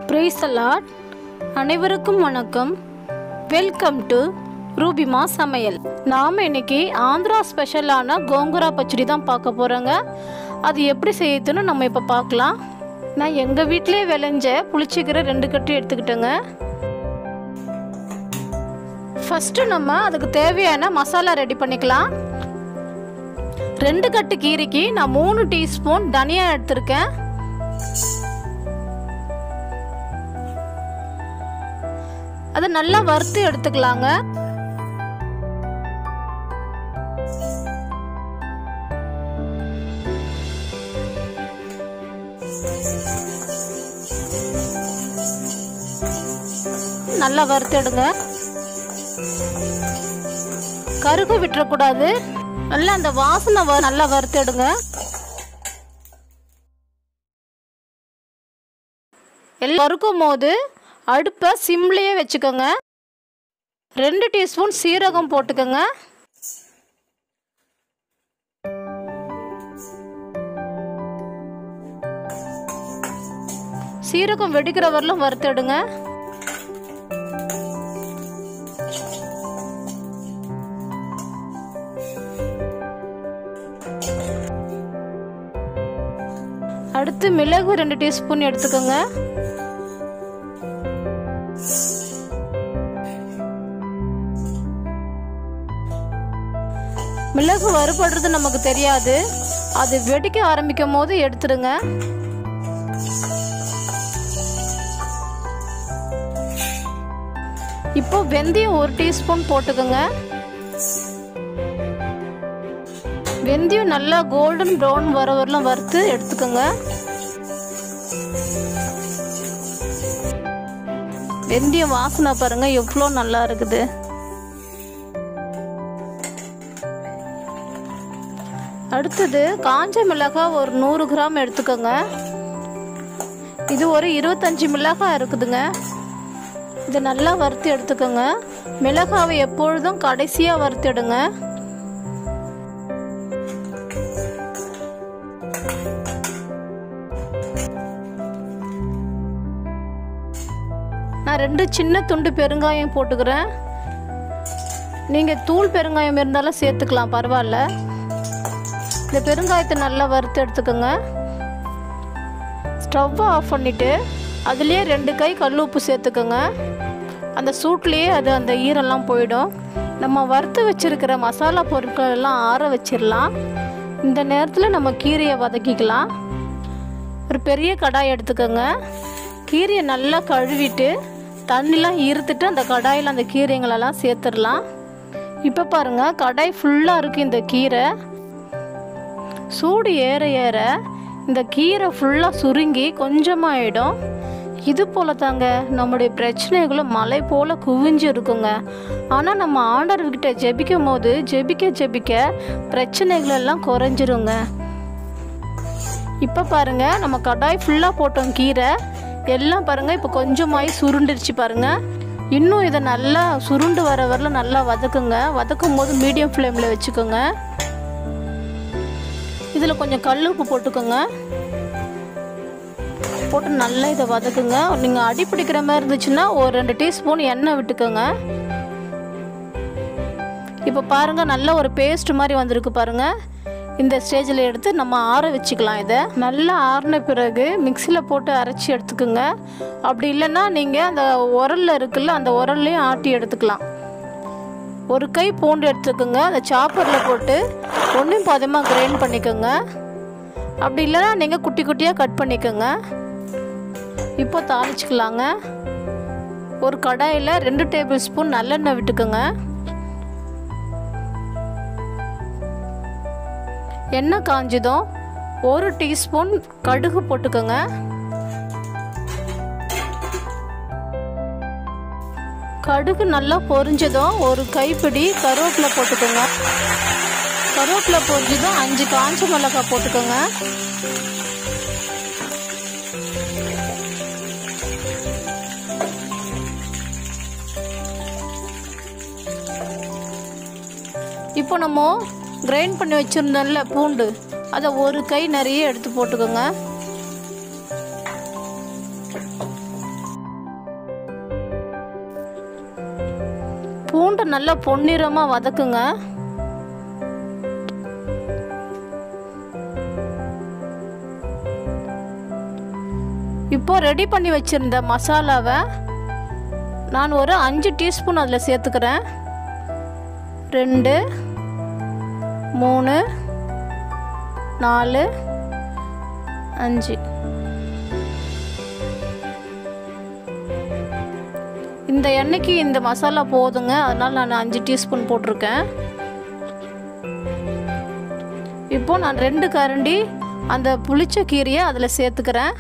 price allot அனைவருக்கும் வணக்கம் welcome to ரூபிமா சமையல் நாம் இன்னைக்கு ஆந்திரா ஸ்பெஷலான கோங்குரா பச்சடி தான் பார்க்க போகிறோங்க அது எப்படி செய்யுதுன்னு நம்ம இப்போ பார்க்கலாம் நான் எங்கள் வீட்டிலே விளைஞ்ச புளிச்சிக்கிற ரெண்டு கட்டு எடுத்துக்கிட்டேங்க ஃபஸ்ட்டு நம்ம அதுக்கு தேவையான மசாலா ரெடி பண்ணிக்கலாம் ரெண்டு கட்டு கீரைக்கு நான் மூணு டீஸ்பூன் தனியா எடுத்திருக்கேன் அதை நல்லா வறுத்து எடுத்துக்கலாங்க நல்லா வறுத்தெடுங்க கருகு விட்டுறக்கூடாது நல்லா அந்த வாசனை வ- நல்லா வறுத்தெடுங்க எல்லாம் வறுக்கும் போது அடுப்பை சிம்லேயே வச்சுக்கோங்க ரெண்டு டீஸ்பூன் சீரகம் போட்டுக்கோங்க சீரகம் வெடிக்கிற வரலும் வறுத்தெடுங்க அடுத்து மிளகு ரெண்டு டீஸ்பூன் எடுத்துக்கோங்க மிளகு வறுபடுறது நமக்கு தெரியாது அது வெடிக்க ஆரம்பிக்கும் போது எடுத்துடுங்க இப்போ வெந்தயம் ஒரு டீஸ்பூன் போட்டுக்கோங்க வெந்தயம் நல்லா கோல்டன் ப்ரௌன் வர வரலாம் வறுத்து எடுத்துக்கோங்க வெந்தயம் வாசனை பாருங்க எவ்வளோ நல்லா இருக்குது அடுத்தது காஞ்ச மிளகாய் ஒரு நூறு கிராம் எடுத்துக்கோங்க இது ஒரு இருபத்தஞ்சி மிளகாய் இருக்குதுங்க இதை நல்லா வறுத்து எடுத்துக்கோங்க மிளகாவை எப்பொழுதும் கடைசியாக வறுத்துடுங்க நான் ரெண்டு சின்ன துண்டு பெருங்காயம் போட்டுக்கிறேன் நீங்கள் தூள் பெருங்காயம் இருந்தாலும் சேர்த்துக்கலாம் பரவாயில்ல இந்த பெருங்காயத்தை நல்லா வறுத்து எடுத்துக்கோங்க ஸ்டவ்வை ஆஃப் பண்ணிவிட்டு அதுலேயே ரெண்டு கை கல் உப்பு சேர்த்துக்கோங்க அந்த சூட்லேயே அது அந்த ஈரெல்லாம் போயிடும் நம்ம வறுத்து வச்சிருக்கிற மசாலா பொருட்கள் எல்லாம் ஆற வச்சிடலாம் இந்த நேரத்தில் நம்ம கீரையை வதக்கிக்கலாம் ஒரு பெரிய கடாய் எடுத்துக்கோங்க கீரையை நல்லா கழுவிட்டு தண்ணிலாம் ஈர்த்துட்டு அந்த கடாயில் அந்த கீரைங்களெல்லாம் சேர்த்துடலாம் இப்போ பாருங்கள் கடாய் ஃபுல்லாக இருக்குது இந்த கீரை சூடு ஏற ஏற இந்த கீரை ஃபுல்லாக சுருங்கி கொஞ்சமாயிடும் இது போல தாங்க நம்முடைய பிரச்சனைகளும் மலை போல குவிஞ்சு இருக்குங்க ஆனால் நம்ம ஆண்டவர்கிட்ட ஜெபிக்கும் போது ஜெபிக்க ஜெபிக்க பிரச்சனைகள் எல்லாம் குறைஞ்சிருங்க இப்போ பாருங்க நம்ம கடாய் ஃபுல்லாக போட்டோம் கீரை எல்லாம் பாருங்க இப்போ கொஞ்சமாயி சுருண்டுருச்சு பாருங்க இன்னும் இதை நல்லா சுருண்டு வர வரல நல்லா வதக்குங்க வதக்கும் போது மீடியம் ஃப்ளேமில் வச்சுக்கோங்க இதில் கொஞ்சம் கல் உப்பு போட்டுக்கோங்க போட்டு நல்லா இதை வதக்குங்க நீங்கள் அடி பிடிக்கிற மாதிரி இருந்துச்சுன்னா ஒரு ரெண்டு டீஸ்பூன் எண்ணெய் விட்டுக்கோங்க இப்போ பாருங்க நல்ல ஒரு பேஸ்ட் மாதிரி வந்திருக்கு பாருங்க இந்த ஸ்டேஜில் எடுத்து நம்ம ஆற வச்சுக்கலாம் இதை நல்லா ஆறின பிறகு மிக்சியில் போட்டு அரைச்சி எடுத்துக்கோங்க அப்படி இல்லைன்னா நீங்கள் அந்த உரல்ல இருக்குல்ல அந்த உரல்லையும் ஆட்டி எடுத்துக்கலாம் ஒரு கை பூண்டு எடுத்துக்கோங்க அந்த சாப்பரில் போட்டு ஒன்றும் பாதமாக கிரைண்ட் பண்ணிக்கோங்க அப்படி இல்லைன்னா நீங்கள் குட்டி குட்டியாக கட் பண்ணிக்கோங்க இப்போ தாளிச்சுக்கலாங்க ஒரு கடாயில் ரெண்டு டேபிள் ஸ்பூன் நல்லெண்ணெய் விட்டுக்கோங்க எண்ணெய் காஞ்சதும் ஒரு டீஸ்பூன் கடுகு போட்டுக்கோங்க கடுகு நல்லா பொரிஞ்சதும் ஒரு கைப்பிடி கருவேப்பிலை போட்டுக்கோங்க கருவேப்பிலை பொரிஞ்சதும் அஞ்சு காஞ்ச மிளகாய் போட்டுக்கோங்க இப்போ நம்ம கிரைண்ட் பண்ணி வச்சுருந்தோம்ல பூண்டு அதை ஒரு கை நிறைய எடுத்து போட்டுக்கோங்க பூண்டை நல்லா பொன்னிறமாக வதக்குங்க இப்போ ரெடி பண்ணி வச்சுருந்த மசாலாவை நான் ஒரு அஞ்சு டீஸ்பூன் அதில் சேர்த்துக்கிறேன் ரெண்டு மூணு நாலு அஞ்சு இந்த எண்ணெய்க்கு இந்த மசாலா போதுங்க அதனால் நான் அஞ்சு டீஸ்பூன் போட்டிருக்கேன் இப்போ நான் ரெண்டு கரண்டி அந்த புளிச்ச கீரையை அதில் சேர்த்துக்கிறேன்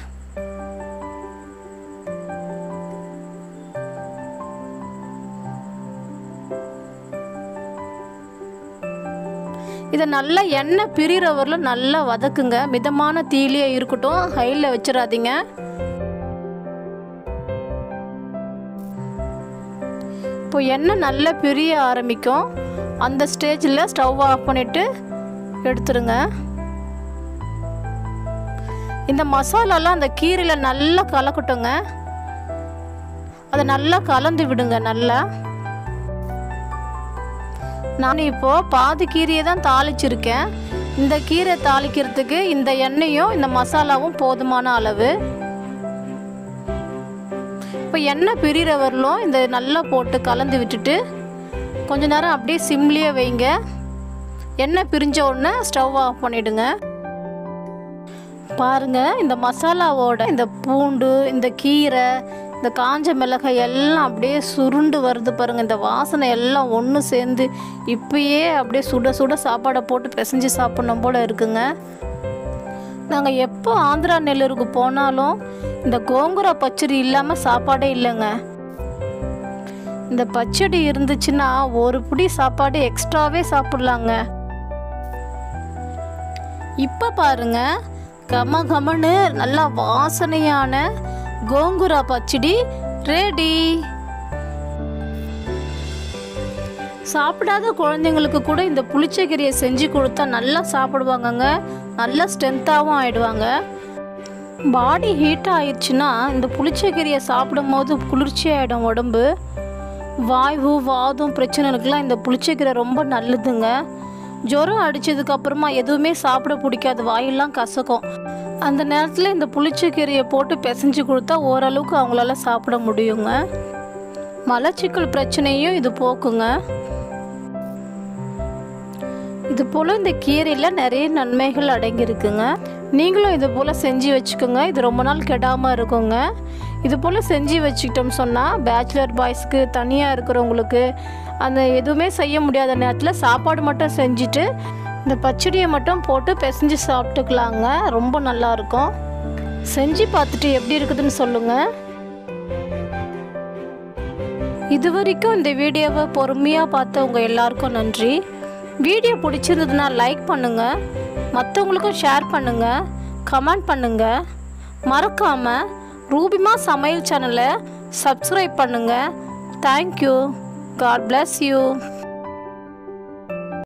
இதை நல்லா எண்ணெய் பிரிகிற வரலும் நல்லா வதக்குங்க மிதமான தீலியே இருக்கட்டும் ஹையில் வச்சிடாதீங்க இப்போ எண்ணெய் நல்லா பிரிய ஆரம்பிக்கும் அந்த ஸ்டேஜில் ஸ்டவ் ஆஃப் பண்ணிவிட்டு எடுத்துருங்க இந்த மசாலாலாம் அந்த கீரையில் நல்லா கலக்கட்டுங்க அதை நல்லா கலந்து விடுங்க நல்லா நான் இப்போது பாதி கீரையை தான் தாளிச்சிருக்கேன் இந்த கீரை தாளிக்கிறதுக்கு இந்த எண்ணெயும் இந்த மசாலாவும் போதுமான அளவு இப்போ எண்ணெய் பிரிகிற வரலும் இந்த நல்லா போட்டு கலந்து விட்டுட்டு கொஞ்ச நேரம் அப்படியே சிம்லியே வைங்க எண்ணெய் பிரிஞ்ச உடனே ஸ்டவ் ஆஃப் பண்ணிவிடுங்க பாருங்கள் இந்த மசாலாவோட இந்த பூண்டு இந்த கீரை இந்த காஞ்ச மிளகாய் எல்லாம் அப்படியே சுருண்டு வருது பாருங்கள் இந்த வாசனை எல்லாம் ஒன்று சேர்ந்து இப்பயே அப்படியே சுட சுட சாப்பாடை போட்டு பிசைஞ்சு சாப்பிட்ணும் போல் இருக்குங்க நாங்கள் எப்போ ஆந்திரா நெல்லூருக்கு போனாலும் இந்த கோங்குரா பச்சடி இல்லாமல் சாப்பாடே இல்லைங்க இந்த பச்சடி இருந்துச்சுன்னா ஒரு புடி சாப்பாடு எக்ஸ்ட்ராவே சாப்பிட்லாங்க இப்போ பாருங்க கம கமன்னு நல்லா வாசனையான கோங்குரா பச்சடி ரெடி சாப்பிடாத குழந்தைங்களுக்கு கூட இந்த புளிச்சக்கீரையை செஞ்சு கொடுத்தா நல்லா சாப்பிடுவாங்கங்க நல்லா ஸ்ட்ரென்த்தாகவும் ஆயிடுவாங்க பாடி ஹீட் ஆயிடுச்சுன்னா இந்த புளிச்சக்கீரையை சாப்பிடும் போது குளிர்ச்சி ஆகிடும் உடம்பு வாய்வு வாதம் பிரச்சனைகளுக்கெல்லாம் இந்த புளிச்சக்கீரை ரொம்ப நல்லதுங்க ஜுரம் அடித்ததுக்கு அப்புறமா எதுவுமே சாப்பிட பிடிக்காது வாயெல்லாம் கசக்கும் அந்த நேரத்தில் இந்த புளிச்சக்கீரையை போட்டு பிசைஞ்சு கொடுத்தா ஓரளவுக்கு அவங்களால சாப்பிட முடியுங்க மலச்சிக்கல் பிரச்சனையும் இது போக்குங்க இது போல் இந்த கீரையில் நிறைய நன்மைகள் அடங்கியிருக்குங்க நீங்களும் இது போல் செஞ்சு வச்சுக்கோங்க இது ரொம்ப நாள் கெடாமல் இருக்குங்க இது போல் செஞ்சு வச்சுக்கிட்டோம் சொன்னால் பேச்சுலர் பாய்ஸ்க்கு தனியாக இருக்கிறவங்களுக்கு அந்த எதுவுமே செய்ய முடியாத நேரத்தில் சாப்பாடு மட்டும் செஞ்சுட்டு இந்த பச்சடியை மட்டும் போட்டு பிசைஞ்சு சாப்பிட்டுக்கலாங்க ரொம்ப நல்லாயிருக்கும் செஞ்சு பார்த்துட்டு எப்படி இருக்குதுன்னு சொல்லுங்கள் இது வரைக்கும் இந்த வீடியோவை பொறுமையாக பார்த்த உங்கள் எல்லாருக்கும் நன்றி வீடியோ பிடிச்சிருந்ததுன்னா லைக் பண்ணுங்கள் மற்றவங்களுக்கும் ஷேர் பண்ணுங்கள் கமெண்ட் பண்ணுங்கள் மறக்காமல் ரூபிமா சமையல் சேனலை சப்ஸ்கிரைப் பண்ணுங்கள் தேங்க்யூ காட் bless யூ